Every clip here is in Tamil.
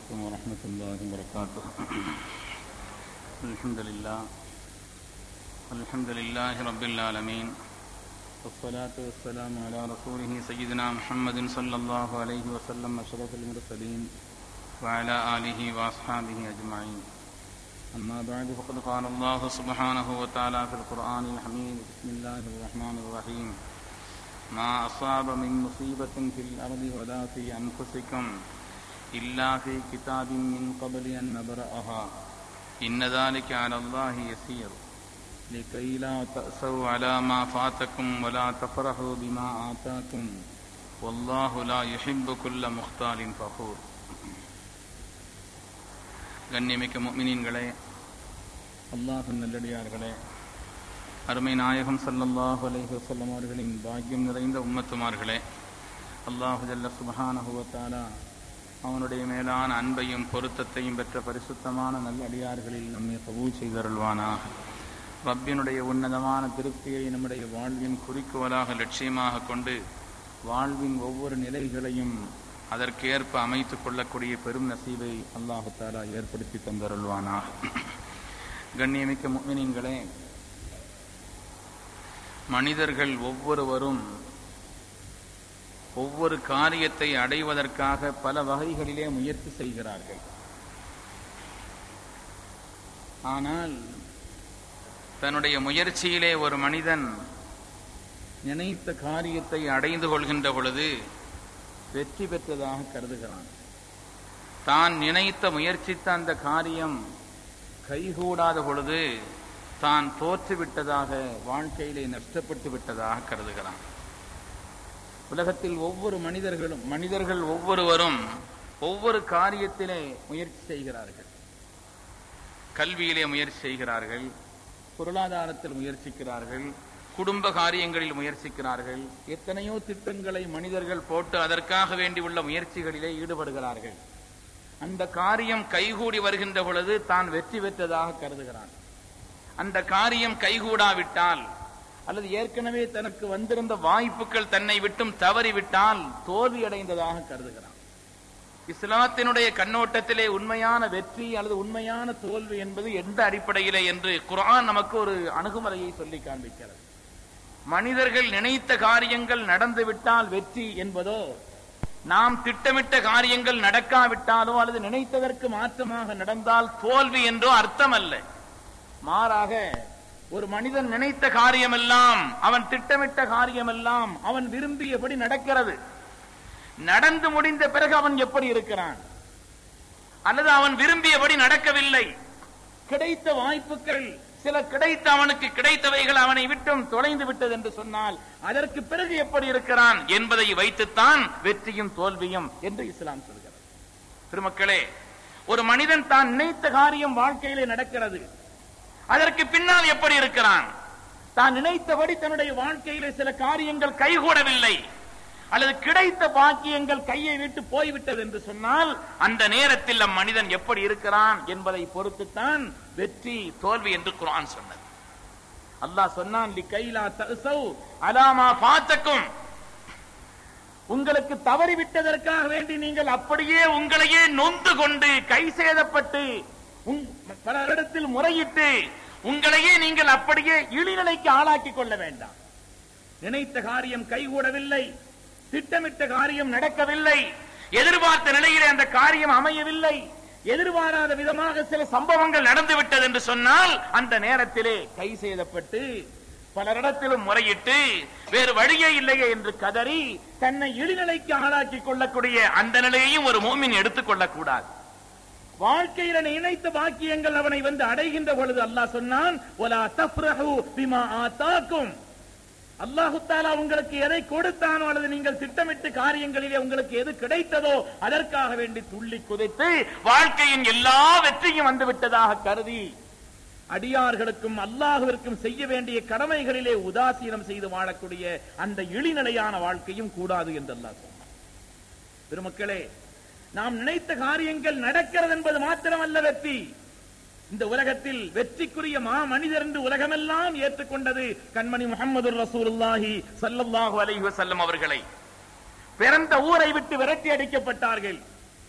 عليكم ورحمة الله وبركاته الحمد لله الحمد لله رب العالمين والصلاة والسلام على رسوله سيدنا محمد صلى الله عليه وسلم أشرف المرسلين وعلى آله وأصحابه أجمعين أما بعد فقد قال الله سبحانه وتعالى في القرآن الحميد بسم الله الرحمن الرحيم ما أصاب من مصيبة في الأرض ولا في أنفسكم إلا في كتاب من قبل أن نبرأها إن ذلك على الله يسير لكي لا تأسوا على ما فاتكم ولا تفرحوا بما آتاكم والله لا يحب كل مختال فخور கண்ணியமிக்க முக்மினீன்களே அல்லாஹின் நல்லடியார்களே அருமை நாயகம் ஸல்லல்லாஹு அலைஹி வஸல்லம் அவர்களின் பாக்கியம் நிறைந்த உம்மத்துமார்களே அல்லாஹு ஜல்ல சுப்ஹானஹு வ தஆலா அவனுடைய மேலான அன்பையும் பொருத்தத்தையும் பெற்ற பரிசுத்தமான நல்லடியார்களில் நம்மை கபூல் செய்தருள்வானாக ரப்பினுடைய உன்னதமான திருப்தியை நம்முடைய வாழ்வின் குறிக்கோளாக லட்சியமாக கொண்டு வாழ்வின் ஒவ்வொரு நிலைகளையும் அதற்கேற்ப அமைத்துக் கொள்ளக்கூடிய பெரும் நசீவை அல்லாஹு தாலா ஏற்படுத்தி தந்தருள்வானாக கண்ணியமிக்க முக்மினீன்களே மனிதர்கள் ஒவ்வொருவரும் ஒவ்வொரு காரியத்தை அடைவதற்காக பல வகைகளிலே முயற்சி செய்கிறார்கள் ஆனால் தன்னுடைய முயற்சியிலே ஒரு மனிதன் நினைத்த காரியத்தை அடைந்து கொள்கின்ற பொழுது வெற்றி பெற்றதாக கருதுகிறான் தான் நினைத்த முயற்சித்த அந்த காரியம் கைகூடாத பொழுது தான் தோற்றுவிட்டதாக வாழ்க்கையிலே நஷ்டப்பட்டு விட்டதாக கருதுகிறான் உலகத்தில் ஒவ்வொரு மனிதர்களும் மனிதர்கள் ஒவ்வொருவரும் ஒவ்வொரு காரியத்திலே முயற்சி செய்கிறார்கள் கல்வியிலே முயற்சி செய்கிறார்கள் பொருளாதாரத்தில் முயற்சிக்கிறார்கள் குடும்ப காரியங்களில் முயற்சிக்கிறார்கள் எத்தனையோ திட்டங்களை மனிதர்கள் போட்டு அதற்காக வேண்டி உள்ள முயற்சிகளிலே ஈடுபடுகிறார்கள் அந்த காரியம் கைகூடி வருகின்ற பொழுது தான் வெற்றி பெற்றதாக கருதுகிறான் அந்த காரியம் கைகூடாவிட்டால் அல்லது ஏற்கனவே தனக்கு வந்திருந்த வாய்ப்புகள் தன்னை விட்டும் தவறிவிட்டால் தோல்வி அடைந்ததாக கருதுகிறான் இஸ்லாத்தினுடைய கண்ணோட்டத்திலே உண்மையான வெற்றி அல்லது உண்மையான தோல்வி என்பது எந்த அடிப்படையிலே என்று குரான் நமக்கு ஒரு அணுகுமுறையை சொல்லி காண்பிக்கிறது மனிதர்கள் நினைத்த காரியங்கள் நடந்துவிட்டால் வெற்றி என்பதோ நாம் திட்டமிட்ட காரியங்கள் நடக்காவிட்டாலோ அல்லது நினைத்ததற்கு மாற்றமாக நடந்தால் தோல்வி என்றோ அர்த்தம் அல்ல மாறாக ஒரு மனிதன் நினைத்த காரியமெல்லாம் அவன் திட்டமிட்ட காரியமெல்லாம் அவன் விரும்பியபடி நடக்கிறது நடந்து முடிந்த பிறகு அவன் எப்படி இருக்கிறான் அல்லது அவன் விரும்பியபடி நடக்கவில்லை கிடைத்த வாய்ப்புகள் சில கிடைத்த அவனுக்கு கிடைத்தவைகள் அவனை விட்டும் தொலைந்து விட்டது என்று சொன்னால் அதற்கு பிறகு எப்படி இருக்கிறான் என்பதை வைத்துத்தான் வெற்றியும் தோல்வியும் என்று இஸ்லாம் சொல்கிறது திருமக்களே ஒரு மனிதன் தான் நினைத்த காரியம் வாழ்க்கையிலே நடக்கிறது அதற்கு பின்னால் எப்படி இருக்கிறான் தான் நினைத்தபடி தன்னுடைய வாழ்க்கையிலே சில காரியங்கள் கைகூடவில்லை அல்லது கிடைத்த பாக்கியங்கள் கையை விட்டு போய்விட்டது என்று சொன்னால் அந்த நேரத்தில் நம் மனிதன் எப்படி இருக்கிறான் என்பதை பொறுத்துத்தான் வெற்றி தோல்வி என்று குரான் சொன்னது அல்லாஹ் சொன்னான் கைலா தசௌ அலாமா பாத்தக்கும் உங்களுக்கு தவறிவிட்டதற்காக வேண்டி நீங்கள் அப்படியே உங்களையே நொந்து கொண்டு கை சேதப்பட்டு பல இடத்தில் முறையிட்டு உங்களையே நீங்கள் அப்படியே இழிநிலைக்கு ஆளாக்கி கொள்ள வேண்டாம் நினைத்த காரியம் கைகூடவில்லை திட்டமிட்ட காரியம் நடக்கவில்லை எதிர்பார்த்த நிலையிலே அந்த காரியம் அமையவில்லை எதிர்பாராத விதமாக சில சம்பவங்கள் நடந்துவிட்டது என்று சொன்னால் அந்த நேரத்திலே கை செய்தப்பட்டு பலரிடத்திலும் முறையிட்டு வேறு வழியே இல்லையே என்று கதறி தன்னை இழிநிலைக்கு ஆளாக்கி கொள்ளக்கூடிய அந்த நிலையையும் ஒரு மூமின் எடுத்துக் கொள்ளக்கூடாது வாழ்க்கையில நினைத்த பாக்கியங்கள் அவனை வந்து அடைகின்ற பொழுது அல்லாஹ் சொன்னான் ஒலா தஃப்ரஹு பிமா ஆதாக்கும் அல்லாஹு தாலா உங்களுக்கு எதை கொடுத்தானோ அல்லது நீங்கள் திட்டமிட்டு காரியங்களிலே உங்களுக்கு எது கிடைத்ததோ அதற்காக வேண்டி துள்ளி குதைத்து வாழ்க்கையின் எல்லா வெற்றியும் வந்து விட்டதாக கருதி அடியார்களுக்கும் அல்லாஹுவிற்கும் செய்ய வேண்டிய கடமைகளிலே உதாசீனம் செய்து வாழக்கூடிய அந்த இழிநிலையான வாழ்க்கையும் கூடாது என்று அல்லாஹ் சொன்னார் பெருமக்களே நாம் நினைத்த காரியங்கள் நடக்கிறது என்பது மாத்திரமல்ல வெற்றி இந்த உலகத்தில் வெற்றிக்குரிய மா மனிதர் என்று உலகமெல்லாம் ஏற்றுக்கொண்டது கண்மணி முகமது ரசூலுல்லாஹி சல்லல்லாஹு அலைஹி வஸல்லம் அவர்களை பிறந்த ஊரை விட்டு விரட்டி அடிக்கப்பட்டார்கள்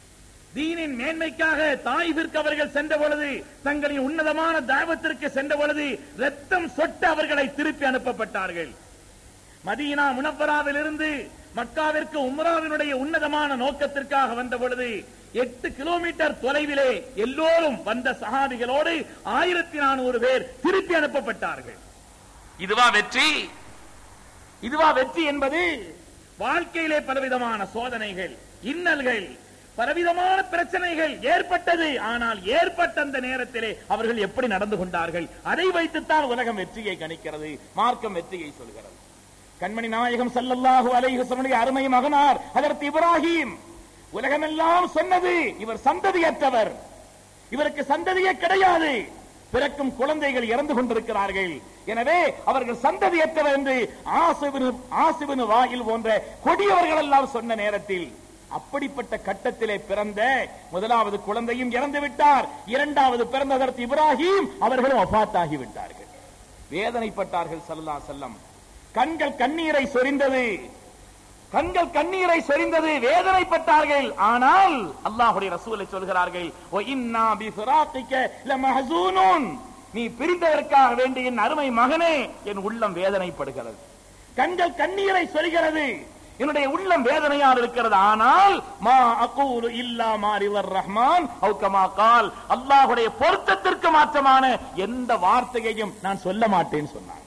தீனின் மேன்மைக்காக தாய்விற்கு அவர்கள் சென்ற பொழுது தங்களின் உன்னதமான தாவத்திற்கு சென்ற பொழுது ரத்தம் சொட்ட அவர்களை திருப்பி அனுப்பப்பட்டார்கள் மதீனா முனப்பராவில் இருந்து மக்காவிற்கு உம்ராவினுடைய உன்னதமான நோக்கத்திற்காக வந்த பொழுது எட்டு கிலோமீட்டர் தொலைவிலே எல்லோரும் வந்த சஹாபிகளோடு ஆயிரத்தி நானூறு பேர் திருப்பி அனுப்பப்பட்டார்கள் இதுவா வெற்றி இதுவா வெற்றி என்பது வாழ்க்கையிலே பலவிதமான சோதனைகள் இன்னல்கள் பலவிதமான பிரச்சனைகள் ஏற்பட்டது ஆனால் ஏற்பட்ட அந்த நேரத்திலே அவர்கள் எப்படி நடந்து கொண்டார்கள் அதை வைத்துத்தான் உலகம் வெற்றியை கணிக்கிறது மார்க்கம் வெற்றியை சொல்கிறது கண்மணி நாயகம் ஸல்லல்லாஹு அலைஹி வஸல்லம் அருமை மகனார் அதற்கு இப்ராஹிம் உலகமெல்லாம் சொன்னது இவர் சந்ததியற்றவர் இவருக்கு சந்ததியே கிடையாது பிறக்கும் குழந்தைகள் இறந்து கொண்டிருக்கிறார்கள் எனவே அவர்கள் சந்ததியற்றவர் என்று ஆசிபின் ஆசிபின் வாயில் போன்ற கொடியவர்கள் எல்லாம் சொன்ன நேரத்தில் அப்படிப்பட்ட கட்டத்திலே பிறந்த முதலாவது குழந்தையும் இறந்து விட்டார் இரண்டாவது பிறந்ததற்கு இப்ராஹிம் அவர்களும் வஃபாத்தாகி விட்டார்கள் வேதனைப்பட்டார்கள் ஸல்லல்லாஹு அலைஹி வஸல்லம் கண்கள் கண்ணீரை சொரிந்தது கண்கள் கண்ணீரை சொரிந்தது வேதனைப்பட்டார்கள் ஆனால் அல்லாஹ்வுடைய ரசூலை சொல்கிறார்கள் "வ இன்னா பி ஃபிராத்திக லமஹ்சூனூன்." நீ பிரிந்ததற்காக வேண்டி என் அருமை மகனே என் உள்ளம் வேதனைப்படுகிறது கண்கள் கண்ணீரை சொரிகிறது என்னுடைய உள்ளம் வேதனையால் இருக்கிறது ஆனால் மா அகூலு இல்லா மாரிவர் ரஹ்மான் அவு கமா கால் அல்லாஹ்வுடைய பொருத்தத்திற்கு மாற்றமான எந்த வார்த்தையையும் நான் சொல்ல மாட்டேன் சொன்னான்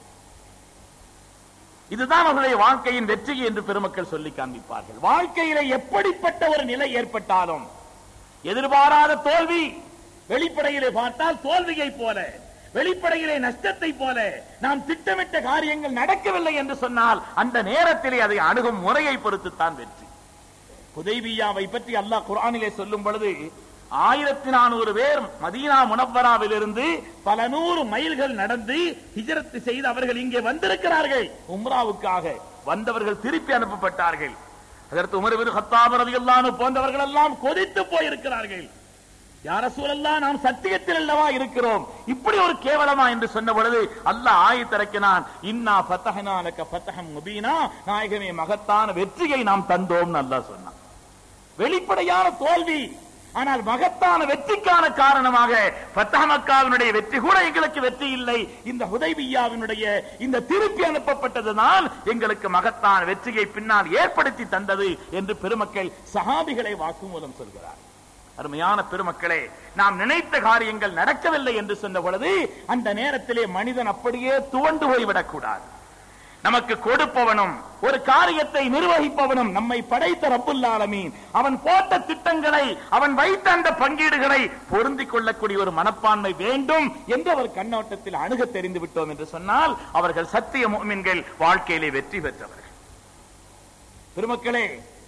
இதுதான் அவர்களுடைய வாழ்க்கையின் வெற்றி என்று பெருமக்கள் சொல்லி காண்பிப்பார்கள் வாழ்க்கையில எப்படிப்பட்ட ஒரு நிலை ஏற்பட்டாலும் எதிர்பாராத தோல்வி வெளிப்படையிலே பார்த்தால் தோல்வியை போல வெளிப்படையிலே நஷ்டத்தை போல நாம் திட்டமிட்ட காரியங்கள் நடக்கவில்லை என்று சொன்னால் அந்த நேரத்திலே அதை அணுகும் முறையை பொறுத்துத்தான் வெற்றி புதைபியாவை பற்றி அல்லாஹ் குர்ஆனிலே சொல்லும் பொழுது ஆயிரத்தி நானூறு பேர் மதீனா முனவராவிலிருந்து பல நூறு மைல்கள் நடந்து ஹிஜரத்து செய்து அவர்கள் இங்கே வந்திருக்கிறார்கள் உம்ராவுக்காக வந்தவர்கள் திருப்பி அனுப்பப்பட்டார்கள் அதற்கு உமர் பின் கத்தாப் ரலியல்லாஹு அன்ஹு போன்றவர்கள் எல்லாம் கொதித்து போயிருக்கிறார்கள் யார சூழல்லாம் நாம் சத்தியத்தில் அல்லவா இருக்கிறோம் இப்படி ஒரு கேவலமா என்று சொன்ன பொழுது அல்லாஹ் ஆயத்திறக்கினான் இன்னா ஃபத்தஹனா லக ஃபத்தஹம் முபீனா நாயகமே மகத்தான வெற்றியை நாம் தந்தோம் அல்லாஹ் சொன்னான் வெளிப்படையான தோல்வி ஆனால் மகத்தான வெற்றிக்கான காரணமாக ஃபத்தஹ் மக்காவினுடைய வெற்றி கூட எங்களுக்கு வெற்றி இல்லை இந்த ஹுதைபியாவினுடைய இந்த திருப்பி அனுப்பப்பட்டதுதான் எங்களுக்கு மகத்தான வெற்றியை பின்னால் ஏற்படுத்தி தந்தது என்று பெருமக்கள் சஹாபிகளை வாக்குமூலம் சொல்கிறார் அருமையான பெருமக்களே நாம் நினைத்த காரியங்கள் நடக்கவில்லை என்று சொன்ன பொழுது அந்த நேரத்திலே மனிதன் அப்படியே துவண்டு போய்விடக் கூடாது நமக்கு கொடுப்பவனும் ஒரு காரியத்தை நிர்வகிப்பவனும் நம்மை படைத்த ரப்புல் ஆலமீன் அவன் போட்ட திட்டங்களை அவன் வைத்த அந்த பங்கீடுகளை பொருந்திக் கொள்ளக்கூடிய ஒரு மனப்பான்மை வேண்டும் என்று அவர் கண்ணோட்டத்தில் அணுக தெரிந்து விட்டோம் என்று சொன்னால் அவர்கள் சத்திய முஃமின்கள் வாழ்க்கையிலே வெற்றி பெற்றவர்கள் பெருமக்களே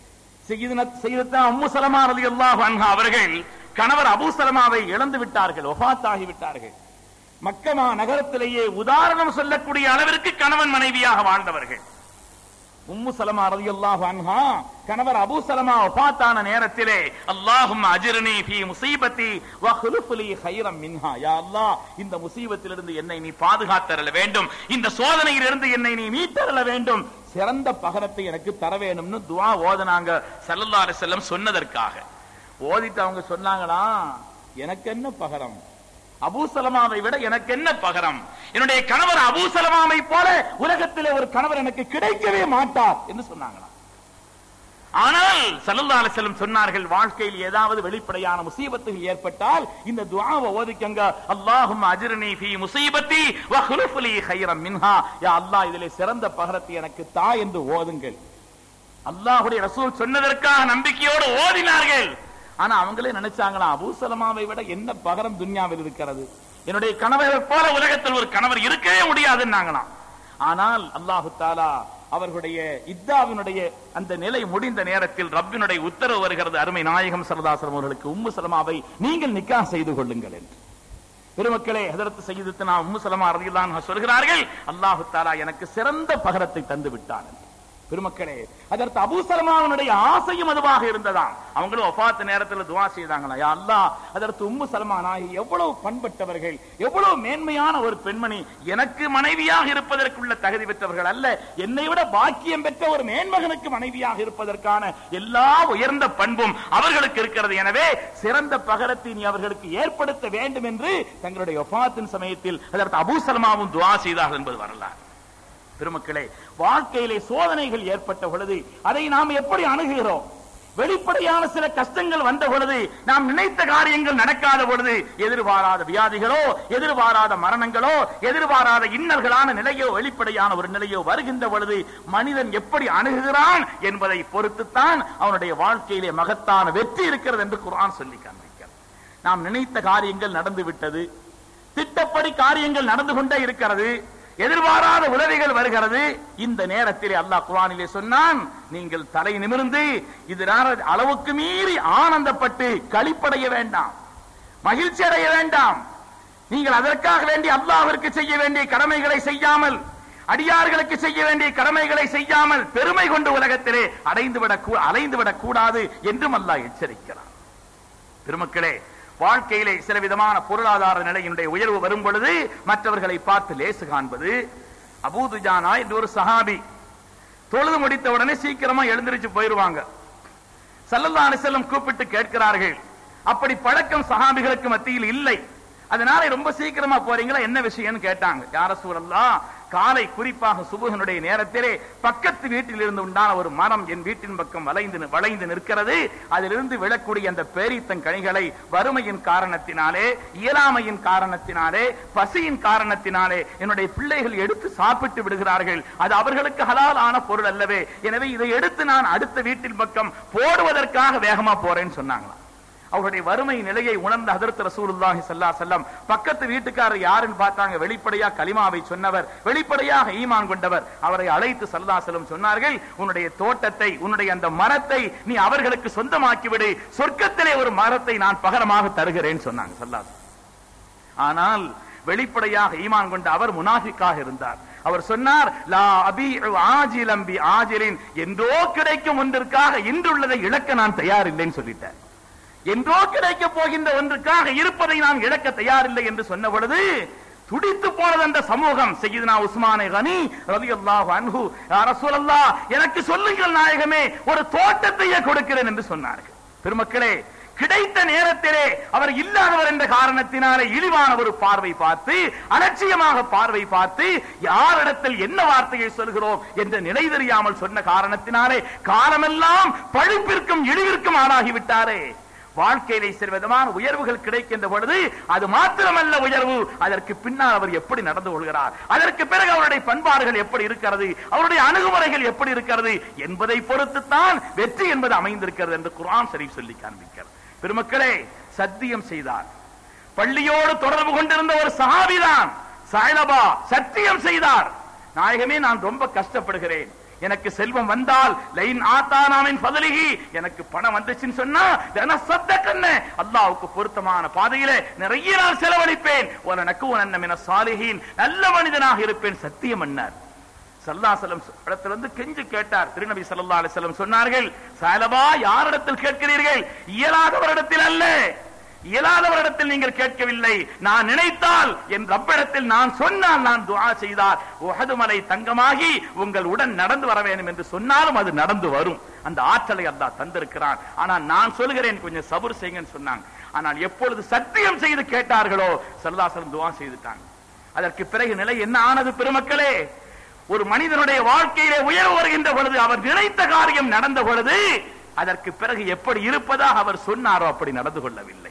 செய்தா அம்மு சலமா ரலியல்லாஹு அன்ஹா அவர்கள் கணவர் அபூ சலமாவை இழந்து விட்டார்கள் ஒஃபாத்தாகி விட்டார்கள் மக்கமா நகரத்திலேயே உதாரணம் சொல்லக்கூடிய அளவிற்கு கணவன் மனைவியாக வாழ்ந்தவர்கள் உம்மு சலமா ரலியல்லாஹு அன்ஹா கணவர் அபூ சலமா வஃபாத்தான நேரத்திலே அல்லாஹும் அஜிர்னி ஃபீ முஸீபத்தி வ ஹுலுஃப் லீ கைரம் மின்ஹா யா அல்லாஹ் இந்த முசீபத்திலிருந்து என்னை நீ பாதுகாத்தரல வேண்டும் இந்த சோதனையிலிருந்து என்னை நீ மீட்டரல வேண்டும் சிறந்த பகரத்தை எனக்கு தர வேணும்னு துவா ஓதனாங்க ஸல்லல்லாஹு அலைஹி வஸல்லம் சொன்னதற்காக ஓதிட்டு அவங்க சொன்னாங்களா எனக்கு என்ன பகரம் அபூசலமாவை விட எனக்கு என்ன பகரம் என்னுடைய கணவர் அபூசலமாவை போல உலகத்திலே ஒரு கணவர் எனக்கு கிடைக்கவே மாட்டார் என்று சொன்னாங்களா ஆனால் சல்லல்லா அலிசல்லம் சொன்னார்கள் வாழ்க்கையில் ஏதாவது வெளிப்படையான முசீபத்துகள் ஏற்பட்டால் இந்த துஆவை ஓதிக்கங்க அல்லாஹும் அஜ்ரினி ஃபீ முசீபத்தி வ ஹுலுஃப் லீ கைரம் மின்ஹா யா அல்லாஹ் இதிலே சிறந்த பகரத்தை எனக்கு தா என்று ஓதுங்கள் அல்லாஹ்வுடைய ரசூல் சொன்னதற்காக நம்பிக்கையோடு ஓதினார்கள் ஆனா அவங்களே நினைச்சாங்களா அபூசலமாவை விட என்ன பகரம் துன்யாவில் இருக்கிறது என்னுடைய கணவரை போல உலகத்தில் ஒரு கணவர் இருக்கவே முடியாதுன்னாங்களாம் ஆனால் அல்லாஹு தாலா அவர்களுடைய இத்தாவினுடைய அந்த நிலை முடிந்த நேரத்தில் ரப்பினுடைய உத்தரவு வருகிறது அருமை நாயகம் சரதாசரம் அவர்களுக்கு உம்மு சலமாவை நீங்கள் நிக்கா செய்து கொள்ளுங்கள் என்று பெருமக்களே ஹதரத் செய்து நான் உம்மு சலமா ரதியல்லான் சொல்கிறார்கள் அல்லாஹு தாலா எனக்கு சிறந்த பகரத்தை தந்து விட்டான் என்று. பெருமக்களே அதற்கு அபூசலமாவனுடைய ஆசையும் அதுவாக இருந்ததாம் அவங்களும் ஒஃபாத்து நேரத்தில் துவா செய்தாங்களா யா அல்லாஹ் அதற்கு உம்மு சல்மான் ஆகி எவ்வளவு பண்பட்டவர்கள் எவ்வளவு மேன்மையான ஒரு பெண்மணி எனக்கு மனைவியாக இருப்பதற்குள்ள தகுதி பெற்றவர்கள் அல்ல என்னை விட பாக்கியம் பெற்ற ஒரு மேன்மகனுக்கு மனைவியாக இருப்பதற்கான எல்லா உயர்ந்த பண்பும் அவர்களுக்கு இருக்கிறது எனவே சிறந்த பகரத்தை நீ அவர்களுக்கு ஏற்படுத்த வேண்டும் என்று தங்களுடைய ஒஃபாத்தின் சமயத்தில் அதற்கு அபூசலமாவும் துவா செய்தார்கள் என்பது வரலாறு பெருமக்களே வாழ்க்கையிலே சோதனைகள் ஏற்பட்ட பொழுது அதை நாம் எப்படி அணுகுகிறோம் வெளிப்படையான சில கஷ்டங்கள் வந்த பொழுது நாம் நினைத்த காரியங்கள் நடக்காத பொழுது எதிர்பாராத வியாதிகளோ எதிர்பாராத மரணங்களோ எதிர்பாராத இன்னல்களான நிலையோ வெளிப்படையான ஒரு நிலையோ வருகின்ற பொழுது மனிதன் எப்படி அணுகுகிறான் என்பதை பொறுத்துத்தான் அவனுடைய வாழ்க்கையிலே மகத்தான வெற்றி இருக்கிறது என்று குர்ஆன் சொல்லி காண்பிக்கிறது நாம் நினைத்த காரியங்கள் நடந்து விட்டது திட்டப்படி காரியங்கள் நடந்து கொண்டே இருக்கிறது எதிர்பாராத உதவிகள் வருகிறது இந்த நேரத்திலே அல்லாஹ் குர்ஆனிலே சொன்னான் நீங்கள் தலை நிமிர்ந்து இது அளவுக்கு மீறி ஆனந்தப்பட்டு களிப்படைய வேண்டாம் மகிழ்ச்சி அடைய வேண்டாம் நீங்கள் அதற்காக வேண்டி அல்லாஹ்விற்கு செய்ய வேண்டிய கடமைகளை செய்யாமல் அடியார்களுக்கு செய்ய வேண்டிய கடமைகளை செய்யாமல் பெருமை கொண்டு உலகத்திலே அடைந்து விட அலைந்து விடக் கூடாது என்றும் அல்லாஹ் எச்சரிக்கிறான் பெருமக்களே வாழ்க்கையிலே சில விதமான பொருளாதார நிலையினுடைய உயர்வு வரும் பொழுது மற்றவர்களை பார்த்து லேசு காண்பது அபூதுஜானா என்று ஒரு சஹாபி தொழுது முடித்த உடனே சீக்கிரமா எழுந்திருச்சு போயிருவாங்க சல்லல்லா அலிசல்லம் கூப்பிட்டு கேட்கிறார்கள் அப்படி பழக்கம் சஹாபிகளுக்கு மத்தியில் இல்லை அதனால ரொம்ப சீக்கிரமா போறீங்களா என்ன விஷயம்னு கேட்டாங்க யார சூழல்லாம் காலை குறிப்பாக சுபுகனுடைய நேரத்திலே பக்கத்து வீட்டில் இருந்து உண்டான ஒரு மரம் என் வீட்டின் பக்கம் வளைந்து வளைந்து நிற்கிறது அதிலிருந்து விழக்கூடிய அந்த பேரித்தன் கனிகளை வறுமையின் காரணத்தினாலே இயலாமையின் காரணத்தினாலே பசியின் காரணத்தினாலே என்னுடைய பிள்ளைகள் எடுத்து சாப்பிட்டு விடுகிறார்கள் அது அவர்களுக்கு ஹலால் ஆன பொருள் அல்லவே எனவே இதை எடுத்து நான் அடுத்த வீட்டின் பக்கம் போடுவதற்காக வேகமா போறேன்னு சொன்னாங்களாம் அவருடைய வறுமை நிலையை உணர்ந்த ஹதரத் ரசூலுல்லாஹி ஸல்லல்லாஹு அலைஹி வஸல்லம் பக்கத்து வீட்டுக்காரர் யாருன்னு பார்த்தாங்க வெளிப்படையா கலிமாவை சொன்னவர் வெளிப்படையாக ஈமான் கொண்டவர் அவரை அழைத்து ஸல்லல்லாஹு அலைஹி வஸல்லம் சொன்னார்கள் உன்னுடைய தோட்டத்தை உன்னுடைய அந்த மரத்தை நீ அவர்களுக்கு சொந்தமாக்கி விடு சொர்க்கத்திலே ஒரு மரத்தை நான் பகரமாக தருகிறேன் சொன்னாங்க ஸல்லல்லாஹு அலைஹி வஸல்லம். ஆனால் வெளிப்படையாக ஈமான் கொண்ட அவர் முனாஃபிக்காக இருந்தார் அவர் சொன்னார் லா அபி ஆஜிலம் பி ஆஜிலின் என்றோ கிடைக்கும் ஒன்றிற்காக இன்றுள்ளதை இழக்க நான் தயாரில்லைன்னு சொல்லிட்டார் என்றோ கிடைக்க போகின்ற ஒன்றுக்காக இருப்பதை நான் இழக்க தயாரில்லை என்று சொன்ன பொழுது துடித்து போனது அந்த சமூகம் செய்யுதுனா உஸ்மானே கனி ரலியல்லாஹு அன்ஹு யா ரசூலல்லாஹ் எனக்கு சொல்லுங்கள் நாயகமே ஒரு தோட்டத்தையே கொடுக்கிறேன் என்று சொன்னார்கள் பெருமக்களே கிடைத்த நேரத்திலே அவர் இல்லாதவர் என்ற காரணத்தினாலே இழிவான ஒரு பார்வை பார்த்து அலட்சியமாக பார்வை பார்த்து யாரிடத்தில் என்ன வார்த்தையை சொல்கிறோம் என்ற நிலை தெரியாமல் சொன்ன காரணத்தினாலே காலமெல்லாம் பழிப்பிற்கும் இழிவிற்கும் ஆளாகிவிட்டாரே வாழ்க்கையிலே சில விதமான உயர்வுகள் கிடைக்கின்ற பொழுது அது மாத்திரமல்ல உயர்வு அதற்கு பின்னால் அவர் எப்படி நடந்து கொள்கிறார் அதற்கு பிறகு அவருடைய பண்பாடுகள் எப்படி இருக்கிறது அவருடைய அணுகுமுறைகள் எப்படி இருக்கிறது என்பதை பொறுத்துத்தான் வெற்றி என்பது அமைந்திருக்கிறது என்று குர்ஆன் ஷரீஃப் சொல்லி காண்பிக்கிறது பெருமக்களே சத்தியம் செய்தார் பள்ளியோடு தொடர்பு கொண்டிருந்த ஒரு சஹாபிதான் சாய்லபா சத்தியம் செய்தார் நாயகமே நான் ரொம்ப கஷ்டப்படுகிறேன் எனக்கு செல்வம் வந்தால் லைன் ஆத்தானாமின் பதலிகி எனக்கு பணம் வந்துச்சுன்னு சொன்னா தன சத்தக்கண்ண அல்லாவுக்கு பொருத்தமான பாதையில நிறைய நாள் செலவழிப்பேன் ஒரு நக்கு மின சாலிகின் நல்ல மனிதனாக இருப்பேன் சத்தியம் அண்ணார் சல்லாசலம் இடத்திலிருந்து கெஞ்சு கேட்டார் திருநபி சல்லா அலிசல்லம் சொன்னார்கள் சாலபா யாரிடத்தில் கேட்கிறீர்கள் இயலாதவரிடத்தில் அல்ல இயலாதவரிடத்தில் நீங்கள் கேட்கவில்லை நான் நினைத்தால் என் ரப்பிடத்தில் நான் சொன்னால் நான் துஆ செய்தால் உஹது மலை தங்கமாகி உங்கள் உடன் நடந்து வர வேண்டும் என்று சொன்னாலும் அது நடந்து வரும் அந்த ஆற்றலை அல்லாஹ் தந்திருக்கிறான் ஆனால் நான் சொல்கிறேன் கொஞ்சம் சபுர் செய்யுங்கன்னு சொன்னாங்க ஆனால் எப்பொழுது சத்தியம் செய்து கேட்டார்களோ சல்லாசலம் துஆ செய்துட்டாங்க அதற்கு பிறகு நிலை என்ன ஆனது பெருமக்களே ஒரு மனிதனுடைய வாழ்க்கையிலே உயர்வு வருகின்ற பொழுது அவர் நினைத்த காரியம் நடந்த பொழுது அதற்கு பிறகு எப்படி இருப்பதாக அவர் சொன்னாரோ அப்படி நடந்து கொள்ளவில்லை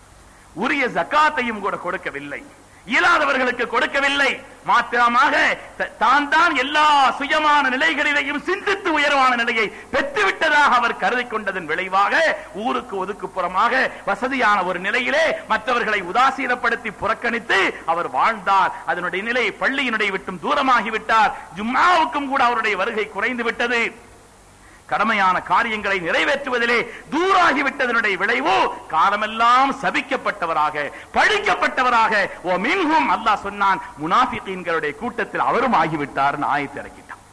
உரிய ஜக்காத்தையும் கூட கொடுக்கவில்லை இயலாதவர்களுக்கு கொடுக்கவில்லை மாத்திரமாக த- தான் தான் எல்லா சுயமான நிலைகளிலேயும் சிந்தித்து உயர்வான நிலையை பெற்றுவிட்டதாக அவர் கருதி கொண்டதன் விளைவாக ஊருக்கு ஒதுக்குப்புறமாக வசதியான ஒரு நிலையிலே மற்றவர்களை உதாசீனப்படுத்தி புறக்கணித்து அவர் வாழ்ந்தார் அதனுடைய நிலை பள்ளியினுடைய விட்டும் தூரமாகிவிட்டார் ஜும்மாவுக்கும் கூட அவருடைய வருகை குறைந்து விட்டது கடமையான காரியங்களை நிறைவேற்றுவதிலே தூராகிவிட்டதனுடைய விளைவு காலமெல்லாம் சபிக்கப்பட்டவராக பழிக்கப்பட்டவராக ஓ மின்ஹும் அல்லாஹ் சொன்னான் முனாஃபிகீன்களுடைய கூட்டத்தில் அவரும் ஆகிவிட்டார் ஆயத்தை இறக்கிட்டான்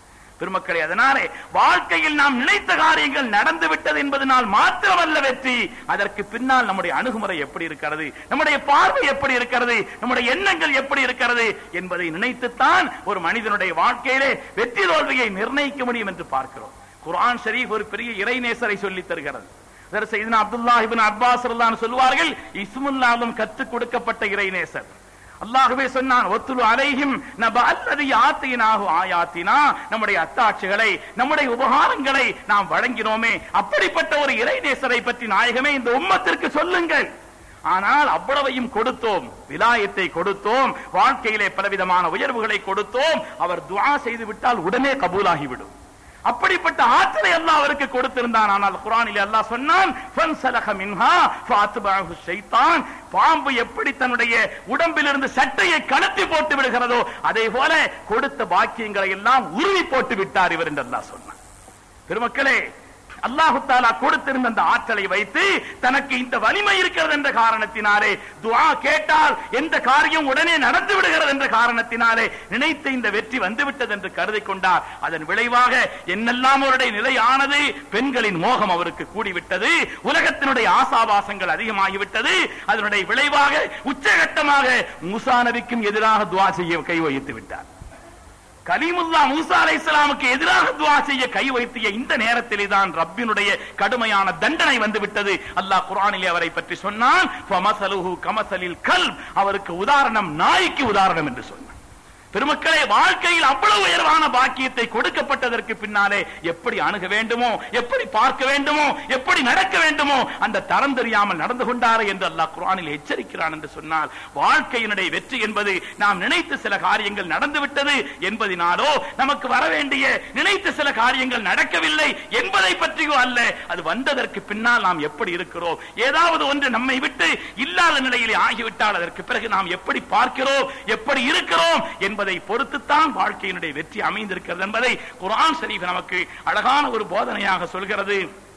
பெருமக்களே அதனாலே வாழ்க்கையில் நாம் நினைத்த காரியங்கள் நடந்து விட்டது என்பதனால் மாத்திரமல்ல வெற்றி அதற்கு பின்னால் நம்முடைய அணுகுமுறை எப்படி இருக்கிறது நம்முடைய பார்வை எப்படி இருக்கிறது நம்முடைய எண்ணங்கள் எப்படி இருக்கிறது என்பதை நினைத்துத்தான் ஒரு மனிதனுடைய வாழ்க்கையிலே வெற்றி தோல்வியை நிர்ணயிக்க முடியும் என்று பார்க்கிறோம் குர்ஆன் ஷரீஃப் ஒரு பெரிய இறைநேசரை சொல்லித் தருகிறது அதற்கு செய்தினா அப்துல்லா இப்னு அப்பாஸ் ரலியல்லாஹு சொல்வார்கள் இஸ்முல்லாவும் கற்றுக் கொடுக்கப்பட்ட இறைநேசர் அல்லாஹ்வே சொன்னான் ஒத்துலு அலைஹிம் நப அல்லது ஆத்தினாகு ஆயாத்தினா நம்முடைய அத்தாட்சிகளை நம்முடைய உபகாரங்களை நாம் வழங்கினோமே அப்படிப்பட்ட ஒரு இறைநேசரை பற்றி நாயகமே இந்த உம்மத்திற்கு சொல்லுங்கள் ஆனால் அவ்வளவையும் கொடுத்தோம் விலாயத்தை கொடுத்தோம் வாழ்க்கையிலே பலவிதமான உயர்வுகளை கொடுத்தோம் அவர் துஆ செய்து விட்டால் உடனே கபூலாகிவிடும் அப்படிப்பட்ட ஆற்றலை அல்லாஹ் அவருக்கு கொடுத்திருந்தான் ஆனால் குரானில் அல்லாஹ் சொன்னான் ஃபன்சலக மின்ஹா ஃபாத்பஹு ஷைத்தான் பாம்பு எப்படி தன்னுடைய உடம்பிலிருந்து சட்டையை கலத்தி போட்டு விடுகிறதோ அதே போல கொடுத்த பாக்கியங்களை எல்லாம் உருவி போட்டு விட்டார் இவர் என்று அல்லாஹ் சொன்னான் பெருமக்களே அல்லாஹு தாலா கொடுத்திருந்த அந்த ஆற்றலை வைத்து தனக்கு இந்த வலிமை இருக்கிறது என்ற காரணத்தினாலே துஆ கேட்டால் எந்த காரியம் உடனே நடந்து விடுகிறது என்ற காரணத்தினாலே நினைத்த இந்த வெற்றி வந்துவிட்டது என்று கருதி கொண்டார் அதன் விளைவாக என்னெல்லாம் அவருடைய நிலை ஆனது பெண்களின் மோகம் அவருக்கு கூடிவிட்டது உலகத்தினுடைய ஆசாபாசங்கள் அதிகமாகிவிட்டது அதனுடைய விளைவாக உச்சகட்டமாக மூசா நபிக்கும் எதிராக துஆ செய்ய கை வைத்து விட்டார் கலீமுல்லா மூசா அலை இஸ்லாமுக்கு எதிராக துவா செய்ய கை வைத்திய இந்த நேரத்திலே தான் ரப்பினுடைய கடுமையான தண்டனை வந்து விட்டது அல்லாஹ் குர்ஆனிலே அவரை பற்றி சொன்னான் ஃபமஸலுஹு கமஸலில் கல்ப் அவருக்கு உதாரணம் நாய்க்கு உதாரணம் என்று சொன்னான் பெருமக்களே வாழ்க்கையில் அவ்வளவு உயர்வான பாக்கியத்தை கொடுக்கப்பட்டதற்கு பின்னாலே எப்படி அணுக வேண்டுமோ எப்படி பார்க்க வேண்டுமோ எப்படி நடக்க வேண்டுமோ அந்த தரம் தெரியாமல் நடந்து கொண்டாரே என்று அல்லாஹ் குர்ஆனில் எச்சரிக்கிறான் என்று சொன்னால் வாழ்க்கையினுடைய வெற்றி என்பது நாம் நினைத்த சில காரியங்கள் நடந்துவிட்டது என்பதினாலோ நமக்கு வர வேண்டிய நினைத்த சில காரியங்கள் நடக்கவில்லை என்பதை பற்றியோ அல்ல அது வந்ததற்கு பின்னால் நாம் எப்படி இருக்கிறோம் ஏதாவது ஒன்று நம்மை விட்டு இல்லாத நிலையிலே ஆகிவிட்டால் அதற்கு பிறகு நாம் எப்படி பார்க்கிறோம் எப்படி இருக்கிறோம் என்பதை பொறுத்துத்தான் வாழ்க்கையினுடைய வெற்றி அமைந்திருக்கிறது என்பதை குர்ஆன் ஷரீஃப் நமக்கு அழகான ஒரு போதனையாக சொல்கிறது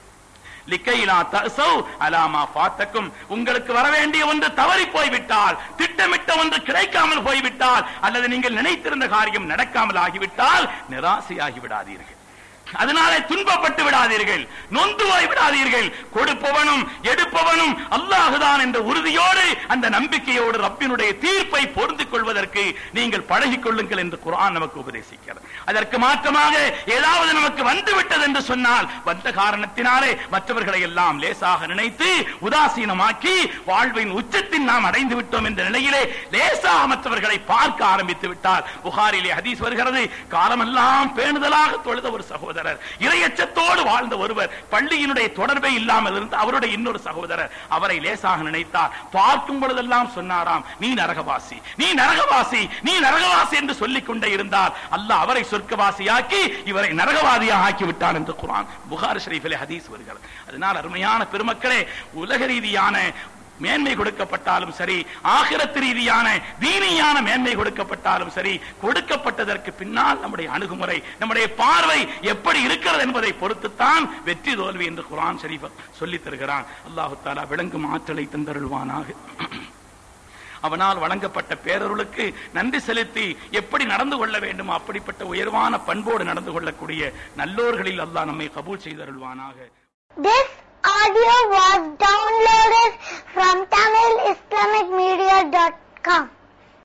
லிக்கைலா தசௌ அலாமா பாத்தக்கும் உங்களுக்கு வர வேண்டிய ஒன்று தவறி போய்விட்டால் திட்டமிட்ட ஒன்று கிடைக்காமல் போய்விட்டால் அல்லது நீங்கள் நினைத்திருந்த காரியம் நடக்காமல் ஆகிவிட்டால் நிராசையாகி விடாதீர்கள் அதனாலே துன்பப்பட்டு விடாதீர்கள் நொந்து போய் விடாதீர்கள் கொடுப்பவனும் எடுப்பவனும் அல்லாஹுதான் என்ற உறுதியோடு அந்த நம்பிக்கையோடு ரப்பினுடைய தீர்ப்பை பொருந்திக் கொள்வதற்கு நீங்கள் பழகிக் கொள்ளுங்கள் என்று குர்ஆன் நமக்கு உபதேசிக்கிறது அதற்கு மாற்றமாக ஏதாவது நமக்கு வந்து விட்டது என்று சொன்னால் வந்த காரணத்தினாலே மற்றவர்களை எல்லாம் லேசாக நினைத்து உதாசீனமாக்கி வாழ்வின் உச்சத்தில் நாம் அடைந்து விட்டோம் என்ற நிலையிலே லேசாக மற்றவர்களை பார்க்க ஆரம்பித்து விட்டால் புகாரிலே ஹதீஸ் வருகிறது காலமெல்லாம் பேணுதலாக தொழுத ஒரு சகோதரர் இரையச்சத்தோடு வாழ்ந்த ஒருவர் பள்ளியினுடைய தொடர்பே இல்லாமல் இருந்த அவருடைய இன்னொரு சகோதரர் அவரை லேசாக நினைத்தார் பார்க்கும் பொழுதெல்லாம் சொன்னாராம் நீ நரகவாசி நீ நரகவாசி நீ நரகவாசி என்று சொல்லிக் கொண்டே இருந்தார் அல்லாஹ் அவரை சொர்க்கவாசியாக்கி இவரை நரகவாதியாக ஆக்கி விட்டான் என்று குர்ஆன் புகார் ஷரீஃபிலே ஹதீஸ் வருகிறது அதனால் அருமையான பெருமக்களே உலக ரீதியான மேன்மை கொடுக்கப்பட்டாலும் சரி ஆகிரத்து ரீதியான தீனியான மேன்மை கொடுக்கப்பட்டாலும் சரி கொடுக்கப்பட்டதற்கு பின்னால் நம்முடைய அணுகுமுறை நம்முடைய பார்வை எப்படி இருக்கிறது என்பதை பொறுத்துத்தான் வெற்றி தோல்வி என்று குர்ஆன் ஷரீஃப் சொல்லித் தருகிறான் அல்லாஹு தாலா விளங்கும் ஆற்றலை தந்தருள்வானாக அவனால் வழங்கப்பட்ட பேரருளுக்கு நன்றி செலுத்தி எப்படி நடந்து கொள்ள வேண்டுமோ அப்படிப்பட்ட உயர்வான பண்போடு நடந்து கொள்ளக்கூடிய நல்லோர்களில் அல்லாஹ் நம்மை கபூல் செய்தருள்வானாக This audio was downloaded from TamilIslamicMedia.com.